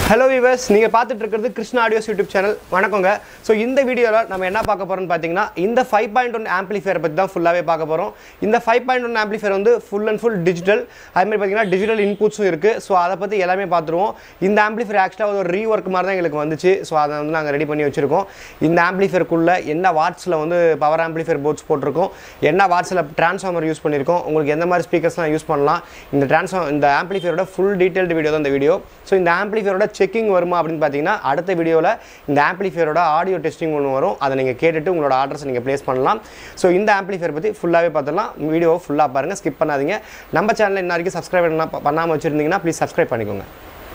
hello viewers நீங்கள் பார்த்துட்டு இருக்கிறது கிருஷ்ணா ஆடியோஸ் யூடியூப் சேனல் வணக்கங்க ஸோ இந்த வீடியோவில் நம்ம என்ன பார்க்க போகிறோம்னு பார்த்தீங்கன்னா இந்த ஃபைவ் பாயிண்ட் ஒன் ஆம்பிளிஃபையர் பற்றி தான் ஃபுல்லாகவே பார்க்க போகிறோம் இந்த ஃபைவ் பாயிண்ட் ஒன் ஆம்பிளிஃபையர் வந்து ஃபுல் அண்ட் ஃபுல் டிஜிட்டல் அதுமாதிரி பார்த்தீங்கன்னா டிஜிட்டல் இன்புட்ஸும் இருக்குது ஸோ அதை பற்றி எல்லாமே பார்த்துருவோம் இந்த ஆம்பிளிஃபையர் ஆக்சுவலாக ஒரு ரீஒர்க் மாதிரி தான் எங்களுக்கு வந்துச்சு ஸோ அதை வந்து நாங்கள் ரெடி பண்ணி வச்சுருக்கோம் இந்த ஆம்பிளிஃபையருக்குள்ளே என்ன வாட்ஸில் வந்து பவர் ஆம்பிளிஃபையர் போர்ட்ஸ் போட்டிருக்கோம் என்ன வாட்ஸில் டிரான்ஸ்ஃபார்மர் யூஸ் பண்ணியிருக்கோம் உங்களுக்கு எந்த மாதிரி ஸ்பீக்கர்ஸ்லாம் யூஸ் பண்ணலாம் இந்த டிரான்ஸ்ஃபார்ம் இந்த ஆம்பிளிஃபையரோட ஃபுல் டீட்டெயில்டு வீடியோ தான் இந்த வீடியோ ஸோ இந்த ஆம்பிளிஃபையரோட செக்கிங் வருமா அப்படின்னு பார்த்தீங்கன்னா அடுத்த வீடியோவில் இந்த ஆம்பிளிஃபையரோட ஆடியோ டெஸ்டிங் ஒன்று வரும் அதை நீங்கள் கேட்டுட்டு உங்களோட ஆர்டர்ஸ் நீங்கள் ப்ளேஸ் பண்ணலாம் ஸோ இந்த ஆம்பிளிஃபையர் பற்றி ஃபுல்லாகவே பார்த்துடலாம் வீடியோவை ஃபுல்லாக பாருங்கள் ஸ்கிப் பண்ணாதீங்க நம்ம சேனலில் இன்ன வரைக்கும் சப்ஸ்கிரைப் பண்ணா பண்ணாமல் வச்சுருந்தீங்கன்னா ப்ளீஸ் சப்ஸ்கிரைப் பண்ணிக்கோங்க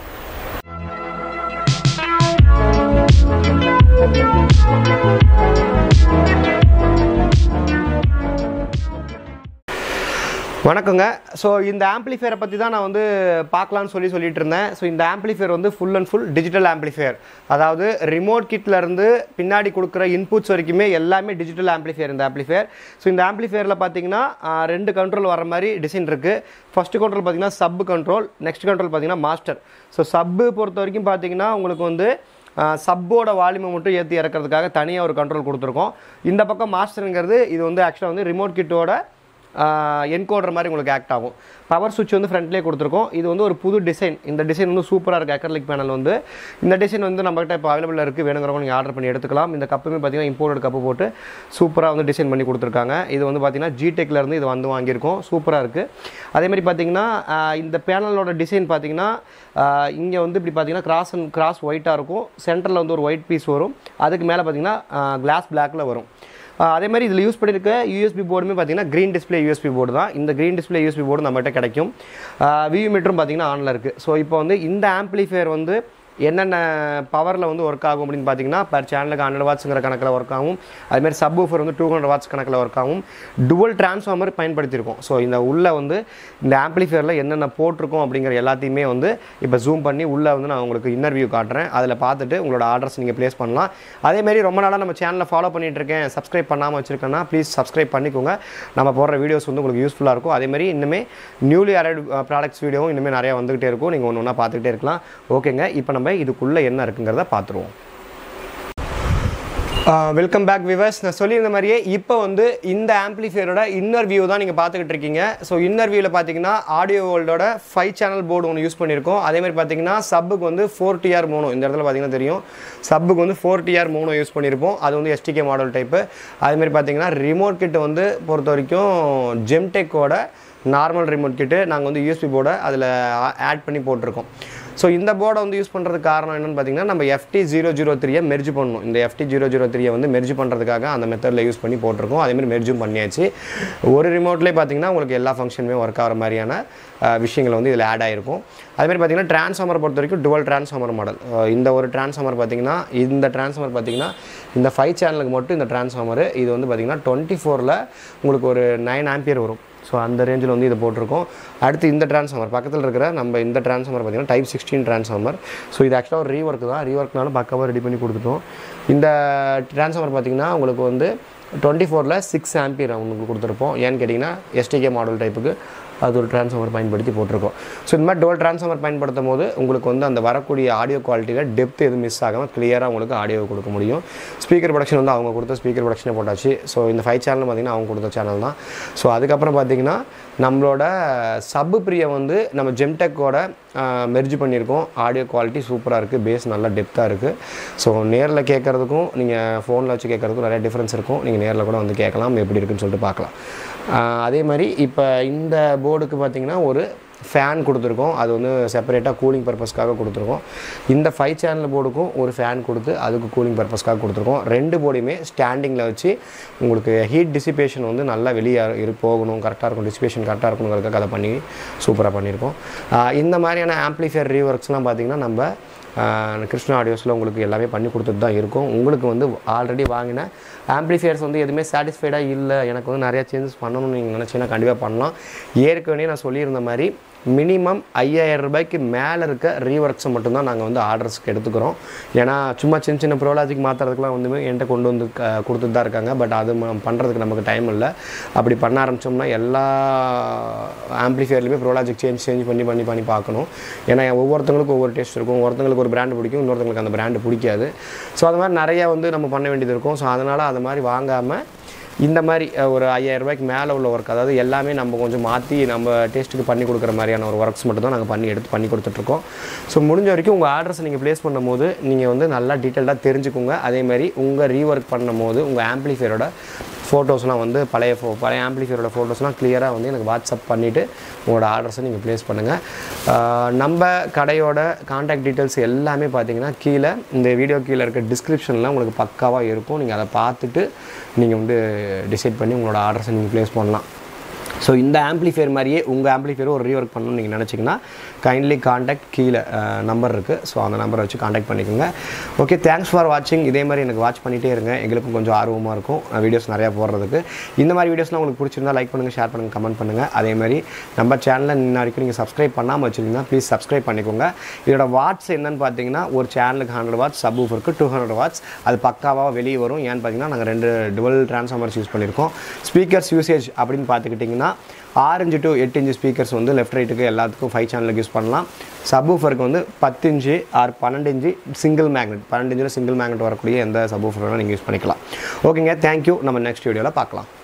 வணக்கங்க ஸோ இந்த ஆம்பிளிஃபையரை பற்றி தான் நான் வந்து பார்க்கலான்னு சொல்லி சொல்லிட்டு இருந்தேன் ஸோ இந்த ஆம்பிளிஃபையர் வந்து full and full digital amplifier அதாவது ரிமோட் கிட்ல இருந்து பின்னாடி கொடுக்குற இன்புட்ஸ் வரைக்குமே எல்லாமே டிஜிட்டல் ஆம்பிளிஃபையர் இந்த ஆம்பிளிஃபையர் ஸோ இந்த ஆம்பிளிஃபையரில் பார்த்தீங்கன்னா ஆஹ், ரெண்டு கண்ட்ரோல் வர மாதிரி டிசைன் இருக்குது ஃபஸ்ட்டு கண்ட்ரோல் பார்த்தீங்கன்னா சப் கண்ட்ரோல் நெக்ஸ்ட் கண்ட்ரோல் பார்த்தீங்கன்னா மாஸ்டர் ஸோ சப்பு பொறுத்த வரைக்கும் பார்த்தீங்கன்னா உங்களுக்கு வந்து சப்போட வால்யூமை மட்டும் ஏற்றி இறக்கிறதுக்காக தனியாக ஒரு கண்ட்ரோல் கொடுத்துருக்கோம் இந்த பக்கம் மாஸ்டருங்கிறது இது வந்து ஆக்சுவலாக வந்து ரிமோட் கிட்டோட என்கோடர் மாதிரி உங்களுக்கு ஆக்ட் ஆகும் பவர் சுவிட்ச் வந்து ஃப்ரண்ட்லேயே கொடுத்துருக்கோம் இது வந்து ஒரு புது டிசைன் இந்த டிசைன் வந்து சூப்பராக இருக்குது அக்கர்லிக் பேனல் வந்து இந்த டிசைன் வந்து நம்மகிட்ட இப்போ அவைலபிளாக இருக்குது வேணுங்கிறவங்க நீங்கள் ஆர்டர் பண்ணி எடுத்துக்கலாம் இந்த கப்புமே பார்த்தீங்கன்னா இம்போர்ட்டட் கப்பு போட்டு சூப்பராக வந்து டிசைன் பண்ணி கொடுத்துருக்காங்க இது வந்து பார்த்தீங்கன்னா ஜிடெக்ல இருந்து இது வந்து வாங்கியிருக்கோம் சூப்பராக இருக்குது அதே மாதிரி பார்த்தீங்கன்னா ஆஹ், இந்த பேனலோட டிசைன் பார்த்தீங்கன்னா இங்கே வந்து இப்படி பார்த்தீங்கன்னா கிராஸ் அண்ட் கிராஸ் ஒயிட்டாக இருக்கும் சென்டரில் வந்து ஒரு ஒயிட் பீஸ் வரும் அதுக்கு மேலே பார்த்தீங்கன்னா கிளாஸ் பிளாக்ல வரும் ஆஹ் அதே மாதிரி இதில் யூஸ் பண்ணியிருக்க யூஎஸ்பி போர்டுமே பார்த்தீங்கன்னா க்ரீன் டிஸ்ப்ளே யூஎஸ்பி போர்டு தான் இந்த க்ரீன் டிஸ்ப்ளே யூஎஸ்பி போர்டு நம்மகிட்ட கிடைக்கும் வியூ மீட்டரும் பார்த்தீங்கன்னா ஆனில் இருக்குது ஸோ இப்போ வந்து இந்த ஆம்பிளிஃபையர் வந்து என்னென்ன பவரில் வந்து ஒர்க் ஆகும் அப்படின்னு பார்த்தீங்கன்னா பர் சேனலுக்கு ஹண்ட்ரட் வாட்ஸுங்கிற கணக்கில் ஒர்க் ஆகும் அதுமாதிரி சப் ஊஃபர் வந்து டூ ஹண்ட்ரட் வாட்ஸ் கணக்கில் ஒர்க் ஆகும் டுவல் டிரான்ஸ்ஃபார்மர் பயன்படுத்தியிருக்கோம் ஸோ இந்த உள்ளே வந்து இந்த ஆம்பிளிஃபையரில் என்னென்ன போட்டிருக்கோம் அப்படிங்கிற எல்லாத்தையுமே வந்து இப்போ ஜூம் பண்ணி உள்ளே வந்து நான் உங்களுக்கு இன்னர் வியூ காட்டுறேன் அதில் பார்த்துட்டு உங்களோட ஆர்டர்ஸ் நீங்கள் ப்ளேஸ் பண்ணலாம் அதேமாரி ரொம்ப நாளாக நம்ம சேனலை ஃபாலோ பண்ணிட்டு இருக்கேன் சப்ஸ்கிரைப் பண்ணாமல் வச்சிருக்கேன்னா ப்ளீஸ் சப்ஸ்கிரைப் பண்ணிக்கோங்க நம்ம போடுற வீடியோஸ் வந்து உங்களுக்கு யூஸ்ஃபுல்லாக இருக்கும் அதேமாதிரி இன்னுமே நியூலி அரைடு ப்ராடக்ட்ஸ் வீடியோவும் இனிமேல் நிறையா வந்துகிட்டே இருக்கும் நீங்கள் ஒன்று ஒன்றா பார்த்துக்கிட்டே இருக்கலாம் ஓகேங்க இப்போ நம்ம இதுக்குள்ளே என்ன இருக்குங்கிறத பார்த்துருவோம் வெல்கம் பேக் விவர்ஸ் நான் சொல்லியிருந்த மாதிரியே இப்போ வந்து இந்த ஆம்பிளிஃபையரோட இன்னர் வியூ தான் நீங்கள் பார்த்துக்கிட்டு இருக்கீங்க ஸோ இன்னர் வியூவில் பார்த்தீங்கன்னா ஆடியோ வேர்ல்டோட ஃபைவ் சேனல் போர்டு ஒன்று யூஸ் பண்ணியிருக்கோம் அதே மாதிரி பார்த்தீங்கன்னா சப்புக்கு வந்து ஃபோர் டிஆர் மூணு இந்த இடத்துல பார்த்தீங்கன்னா தெரியும் சப்புக்கு வந்து ஃபோர் டிஆர் மூணு யூஸ் பண்ணியிருப்போம் அது வந்து எஸ்டிகே மாடல் டைப்பு அதேமாதிரி பார்த்தீங்கன்னா ரிமோட் கிட் வந்து பொறுத்த வரைக்கும் ஜெம்டெக்கோட நார்மல் ரிமோட் கிட்டு நாங்கள் வந்து யூஎஸ்பி போர்டை அதில் ஆட் பண்ணி போட்டிருக்கோம் ஸோ இந்த போர்டை வந்து யூஸ் பண்ணுறதுக்கு காரணம் என்னன்னு பார்த்தீங்கன்னா நம்ம எஃப்டி ஜீரோ ஜீரோ த்ரீயை மெர்ஜ் பண்ணணும் இந்த எஃப்டி ஜீரோ ஜீரோ த்ரீயை வந்து மெர்ஜ் பண்ணுறதுக்காக அந்த மெத்தடில் யூஸ் பண்ணி போட்டிருக்கோம் அதேமாதிரி மெர்ஜும் பண்ணியாச்சு ஒரு ரிமோட்லேயே பார்த்தீங்கன்னா உங்களுக்கு எல்லா ஃபங்க்ஷனுமே ஒர்க் ஆகிற மாதிரியான அஹ், விஷயங்கள் வந்து இதில் ஆட் ஆகிருக்கும் அதேமாதிரி பார்த்தீங்கன்னா டிரான்ஸ்ஃபார்மர் பொறுத்த வரைக்கும் டுவல் டிரான்ஸ்ஃபார்மர் மாடல் இந்த ஒரு டிரான்ஸ்ஃபார்மர் பார்த்தீங்கன்னா இந்த டிரான்ஸ்ஃபார்மர் பார்த்தீங்கன்னா இந்த ஃபைவ் சேனலுக்கு மட்டும் இந்த டிரான்ஸ்ஃபார்மர் இது வந்து பார்த்தீங்கன்னா டுவெண்ட்டி ஃபோரில் உங்களுக்கு ஒரு நைன் ஆம்பியர் வரும் ஸோ அந்த ரேஞ்சில் வந்து இதை போட்டிருக்கோம் அடுத்து இந்த டிரான்ஸ்ஃபார்மர் பக்கத்தில் இருக்கிற நம்ம இந்த டிரான்ஸ்ஃபார்மர் பார்த்தீங்கன்னா டைப் சிக்ஸ்டீன் டிரான்ஸ்ஃபார்மர் ஸோ இது ஆக்சுவலாக ஒரு ரீஒர்க் தான் ரீஒர்க்னாலும் பக்காவாக ரெடி பண்ணி கொடுத்துட்டோம் இந்த டிரான்ஸ்ஃபார்மர் பார்த்தீங்கன்னா உங்களுக்கு வந்து டுவெண்ட்டி ஃபோரில் சிக்ஸ் ஆம்பியர் உங்களுக்கு கொடுத்துருப்போம் ஏன்னு கேட்டிங்கன்னா எஸ்டிகே மாடல் டைப்புக்கு அது ஒரு டிரான்ஸ்ஃபார்மர் பயன்படுத்தி போட்டிருக்கோம் ஸோ இந்த மாதிரி டுவல் டிரான்ஸ்ஃபார்மர் பயன்படுத்தும் போது உங்களுக்கு வந்து அந்த வரக்கூடிய ஆடியோ குவாலிட்டியில் டெப்த் எதுவும் மிஸ் ஆகாமல் கிளியராக உங்களுக்கு ஆடியோ கொடுக்க முடியும் ஸ்பீக்கர் ப்ரொடக்ஷன் வந்து அவங்க கொடுத்த ஸ்பீக்கர் ப்ரொடக்ஷனே போட்டாச்சு ஸோ இந்த ஃபைவ் சேனல் பார்த்தீங்கன்னா அவங்க கொடுத்த சேனல் தான் ஸோ அதுக்கப்புறம் பார்த்தீங்கன்னா நம்மளோட சப்பு பிரியை வந்து நம்ம ஜெம்டெக்கோட மெர்ஜ் பண்ணியிருக்கோம் ஆடியோ குவாலிட்டி சூப்பராக இருக்குது பேஸ் நல்லா டெப்த்தாக இருக்குது ஸோ நேரில் கேட்குறதுக்கும் நீங்கள் ஃபோனில் வச்சு கேட்குறதுக்கும் நிறைய டிஃப்ரென்ஸ் இருக்கும் நீங்கள் நேரில் கூட வந்து கேட்கலாம் எப்படி இருக்குன்னு சொல்லிட்டு பார்க்கலாம் ஆஹ் அதே மாதிரி இப்போ இந்த போர்டுக்கு பார்த்தீங்கன்னா ஒரு ஃபேன் கொடுத்துருக்கோம் அது வந்து செப்பரேட்டாக கூலிங் பர்பஸ்க்காக கொடுத்துருக்கோம் இந்த ஃபைவ் சேனல் போர்டுக்கும் ஒரு ஃபேன் கொடுத்து அதுக்கு கூலிங் பர்பஸ்க்காக கொடுத்துருக்கோம் ரெண்டு போர்டையுமே ஸ்டாண்டிங்கில் வச்சு உங்களுக்கு ஹீட் டிசிபேஷன் வந்து நல்லா வெளியே இரு போகணும் கரெக்டாக இருக்கும் டிசிபேஷன் கரெக்டாக இருக்கணுங்கிறதுக்காக அதை பண்ணி சூப்பராக பண்ணியிருக்கோம் ஆஹ் இந்த மாதிரியான ஆம்ப்ளிஃபையர் ரீஒர்க்ஸ்லாம் பார்த்திங்கன்னா நம்ம ஆஹ் கிருஷ்ணா ஆடியோஸில் உங்களுக்கு எல்லாமே பண்ணி கொடுத்துட்டு தான் இருக்கும் உங்களுக்கு வந்து ஆல்ரெடி வாங்கின ஆம்ப்ளிஃபையர்ஸ் வந்து எதுவுமே சாட்டிஸ்ஃபைடாக இல்லை எனக்கு வந்து நிறையா சேஞ்சஸ் பண்ணணும்னு நீங்கள் நினச்சிங்கன்னா கண்டிப்பாக பண்ணலாம் ஏற்கனவே நான் சொல்லியிருந்த மாதிரி மினிமம் ஐயாயிரம் ரூபாய்க்கு மேலே இருக்க ரீஒர்க்ஸை மட்டும்தான் நாங்கள் வந்து ஆர்டர்ஸ்க்கு எடுத்துக்கிறோம் ஏன்னா சும்மா சின்ன சின்ன ப்ரோலாஜிக் மாற்றுறதுக்குலாம் வந்து என்கிட்ட கொண்டு வந்து க கொடுத்துட்டு தான் இருக்காங்க பட் அது பண்ணுறதுக்கு நமக்கு டைம் இல்லை அப்படி பண்ண ஆரம்பித்தோம்னா எல்லா ஆம்ப்ளிஃபையர்லையுமே ப்ரோலாஜிக் சேஞ்ச் சேஞ்ச் பண்ணி பண்ணி பண்ணி பார்க்கணும் ஏன்னா ஒவ்வொருத்தங்களுக்கும் ஒவ்வொரு டேஸ்ட் இருக்கும் ஒருத்தங்களுக்கு ஒரு பிராண்டு பிடிக்கும் இன்னொருத்தங்களுக்கு அந்த பிராண்டு பிடிக்காது ஸோ அது மாதிரி நிறைய வந்து நம்ம பண்ண வேண்டியது இருக்கும் ஸோ அதனால் அது மாதிரி வாங்காமல் இந்த மாதிரி அஹ், ஒரு ஐயாயிரம் ரூபாய்க்கு மேலே உள்ள ஒர்க் அதாவது எல்லாமே நம்ம கொஞ்சம் மாற்றி நம்ம டேஸ்ட்டுக்கு பண்ணி கொடுக்குற மாதிரியான ஒரு ஒர்க்ஸ் மட்டும் தான் நாங்கள் பண்ணி எடுத்து பண்ணி கொடுத்துட்ருக்கோம் ஸோ முடிஞ்ச வரைக்கும் உங்கள் ஆர்டர்ஸை நீங்கள் ப்ளேஸ் பண்ணும்போது நீங்கள் வந்து நல்லா டீட்டெயில்டாக தெரிஞ்சுக்கோங்க அதே மாதிரி உங்கள் ரீஒர்க் பண்ணும்போது உங்கள் ஆம்ப்ளிஃபையரோட ஃபோட்டோஸ்லாம் வந்து பழைய ஃபோ பழைய ஆம்ப்ளிஃபையரோட ஃபோட்டோஸ்லாம் கிளியராக வந்து எனக்கு வாட்ஸ்அப் பண்ணிவிட்டு உங்களோட ஆர்டர்ஸை நீங்கள் ப்ளேஸ் பண்ணுங்கள் நம்ம கடையோட காண்டாக்ட் டீட்டெயில்ஸ் எல்லாமே பார்த்தீங்கன்னா கீழே இந்த வீடியோ கீழே இருக்க டிஸ்கிரிப்ஷனில் உங்களுக்கு பக்காவாக இருக்கும் நீங்கள் அதை பார்த்துட்டு நீங்கள் வந்து டிசைட் பண்ணி உங்களோட ஆர்டர்ஸை நீங்கள் ப்ளேஸ் பண்ணலாம் ஸோ இந்த ஆம்ப்ளிஃபையர் மாதிரியே உங்கள் ஆம்ப்ளிஃபையர் ஒரு ரீஒர்க் பண்ணணும்னு நீங்கள் நினச்சிங்கன்னா கைண்ட்லி காண்டாக்ட் கீழே நம்பர் இருக்குது ஸோ அந்த நம்பரை வச்சு காண்டாக்ட் பண்ணிக்கோங்க ஓகே தேங்க்ஸ் ஃபார் வாட்சிங் இதே மாதிரி எனக்கு வாட்ச் பண்ணிகிட்டே இருங்க எங்களுக்கும் கொஞ்சம் ஆர்வமாக இருக்கும் வீடியோஸ் நிறையா போடுறதுக்கு இந்த மாதிரி வீடியோஸ்லாம் உங்களுக்கு பிடிச்சிருந்தா லைக் பண்ணுங்கள் ஷேர் பண்ணுங்கள் கமெண்ட் பண்ணுங்கள் அதே மாதிரி நம்ம சேனலில் இன்ன வரைக்கும் நீங்கள் சப்ஸ்கிரைப் பண்ணாமல் வச்சுருந்தீங்கன்னா ப்ளீஸ் சப்ஸ்கிரைப் பண்ணிக்கோங்க இதோட வாட்ஸ் என்னன்னு பார்த்தீங்கன்னா ஒரு சேனலுக்கு ஹண்ட்ரட் வாட்ஸ் சப் ஊஃபருக்கு டூ ஹண்ட்ரட் வாட்ஸ் அது பக்காவாக வெளியே வரும் ஏன்னு பார்த்தீங்கன்னா நாங்கள் ரெண்டு டுவல் ட்ரான்ஸ்ஃபார்மர்ஸ் யூஸ் பண்ணியிருக்கோம் ஸ்பீக்கர்ஸ் யூசேஜ் அப்படின்னு பார்த்துக்கிட்டிங்கன்னா ஆறு இன்ச்சு டு எட்டு இன்ச்சு ஸ்பீக்கர்ஸ் வந்து லெஃப்ட் ரைட்டுக்கு எல்லாத்துக்கும் ஃபைவ் சேனலுக்கு யூஸ் பண்ணலாம் சப்வூஃபருக்கு வந்து பத்து இன்ச்சு ஆர் பன்னெண்டு இன்ச்சு சிங்கிள் மேக்னெட் பன்னெண்டு இன்ச்சில் சிங்கிள் மேக்னெட் வரக்கூடிய எந்த சப்வூஃபர் வேணால் நீங்கள் யூஸ் பண்ணிக்கலாம் ஓகேங்க தேங்க்யூ நம்ம நெக்ஸ்ட் வீடியோவில் பார்க்கலாம்